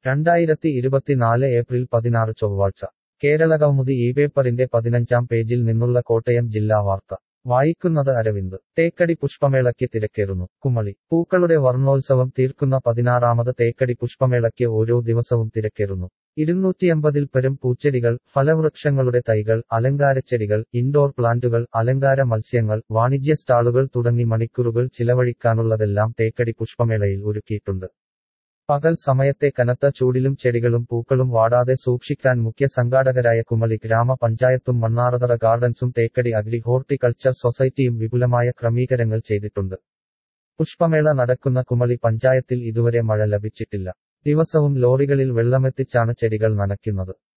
രണ്ടായിരത്തി ഇരുപത്തിനാല് ഏപ്രിൽ പതിനാറ് ചൊവ്വാഴ്ച കേരളകൗമുദി ഈ പേപ്പറിന്റെ പതിനഞ്ചാം പേജിൽ നിന്നുള്ള കോട്ടയം ജില്ലാ വാർത്ത വായിക്കുന്നത് അരവിന്ദ് തേക്കടി പുഷ്പമേളയ്ക്ക് തിരക്കേറുന്നു കുമളി പൂക്കളുടെ വർണ്ണോത്സവം തീർക്കുന്ന പതിനാറാമത് തേക്കടി പുഷ്പമേളയ്ക്ക് ഓരോ ദിവസവും തിരക്കേറുന്നു ഇരുന്നൂറ്റിയമ്പതിൽ പരം പൂച്ചെടികൾ ഫലവൃക്ഷങ്ങളുടെ തൈകൾ അലങ്കാരച്ചെടികൾ ഇൻഡോർ പ്ലാന്റുകൾ അലങ്കാര മത്സ്യങ്ങൾ വാണിജ്യ സ്റ്റാളുകൾ തുടങ്ങി മണിക്കൂറുകൾ ചിലവഴിക്കാനുള്ളതെല്ലാം തേക്കടി പുഷ്പമേളയിൽ ഒരുക്കിയിട്ടുണ്ട് പകൽ സമയത്തെ കനത്ത ചൂടിലും ചെടികളും പൂക്കളും വാടാതെ സൂക്ഷിക്കാൻ മുഖ്യ സംഘാടകരായ കുമളി ഗ്രാമപഞ്ചായത്തും മണ്ണാറതറ ഗാർഡൻസും തേക്കടി അഗ്രി ഹോർട്ടിക്കൾച്ചർ സൊസൈറ്റിയും വിപുലമായ ക്രമീകരണങ്ങൾ ചെയ്തിട്ടുണ്ട് പുഷ്പമേള നടക്കുന്ന കുമളി പഞ്ചായത്തിൽ ഇതുവരെ മഴ ലഭിച്ചിട്ടില്ല ദിവസവും ലോറികളിൽ വെള്ളമെത്തിച്ചാണ് ചെടികൾ നനയ്ക്കുന്നത്